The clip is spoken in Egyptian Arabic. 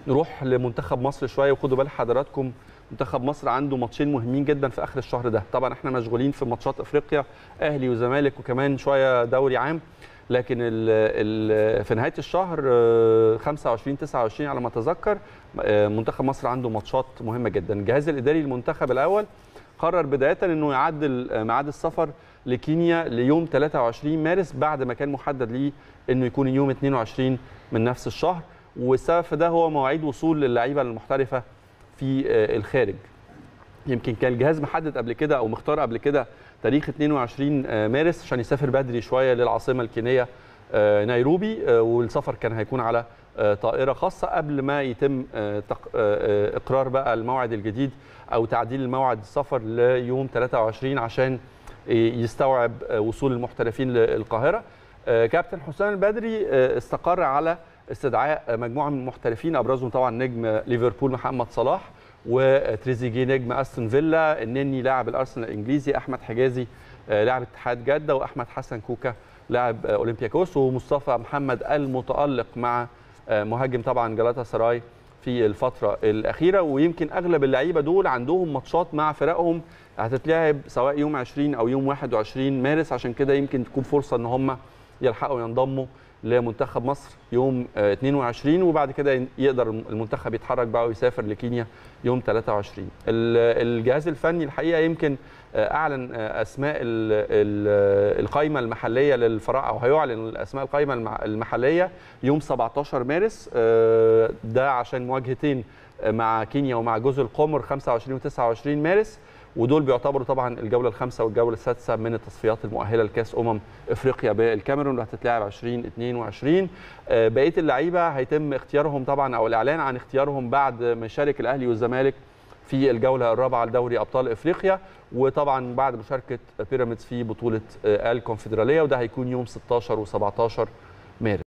نروح لمنتخب مصر شويه وخدوا بال حضراتكم منتخب مصر عنده ماتشين مهمين جدا في اخر الشهر ده طبعا احنا مشغولين في ماتشات افريقيا اهلي وزمالك وكمان شويه دوري عام لكن ال ال في نهايه الشهر 25 29 على ما اتذكر منتخب مصر عنده ماتشات مهمه جدا الجهاز الاداري للمنتخب الاول قرر بدايه انه يعدل ميعاد السفر لكينيا ليوم 23 مارس بعد ما كان محدد ليه انه يكون يوم 22 من نفس الشهر والسبب في ده هو مواعيد وصول اللعيبه المحترفه في الخارج يمكن كان الجهاز محدد قبل كده او مختار قبل كده تاريخ 22 مارس عشان يسافر بدري شويه للعاصمه الكينيه نيروبي والسفر كان هيكون على طائره خاصه قبل ما يتم اقرار بقى الموعد الجديد او تعديل الموعد السفر ليوم 23 عشان يستوعب وصول المحترفين للقاهره كابتن حسام البدري استقر على استدعاء مجموعه من المحترفين ابرزهم طبعا نجم ليفربول محمد صلاح وتريزيجيه نجم استون فيلا النني لاعب الارسنال الانجليزي احمد حجازي لاعب اتحاد جده واحمد حسن كوكا لاعب اولمبياكوس ومصطفى محمد المتالق مع مهاجم طبعا جلاتا سراي في الفتره الاخيره ويمكن اغلب اللعيبه دول عندهم ماتشات مع فرقهم هتتلعب سواء يوم 20 او يوم 21 مارس عشان كده يمكن تكون فرصه ان هم يلحقوا ينضموا لمنتخب مصر يوم 22 وبعد كده يقدر المنتخب يتحرك بقى ويسافر لكينيا يوم 23 الجهاز الفني الحقيقه يمكن اعلن اسماء القائمه المحليه للفراعنه او هيعلن اسماء القائمه المحليه يوم 17 مارس ده عشان مواجهتين مع كينيا ومع جزر القمر 25 و 29 مارس ودول بيعتبروا طبعا الجوله الخامسه والجوله السادسه من التصفيات المؤهله لكاس امم افريقيا بالكاميرون اللي هتتلعب 2022 بقيه اللعيبه هيتم اختيارهم طبعا او الاعلان عن اختيارهم بعد ما يشارك الاهلي والزمالك في الجوله الرابعه لدوري ابطال افريقيا وطبعا بعد مشاركه بيراميدز في بطوله الكونفدراليه وده هيكون يوم 16 و17 مارس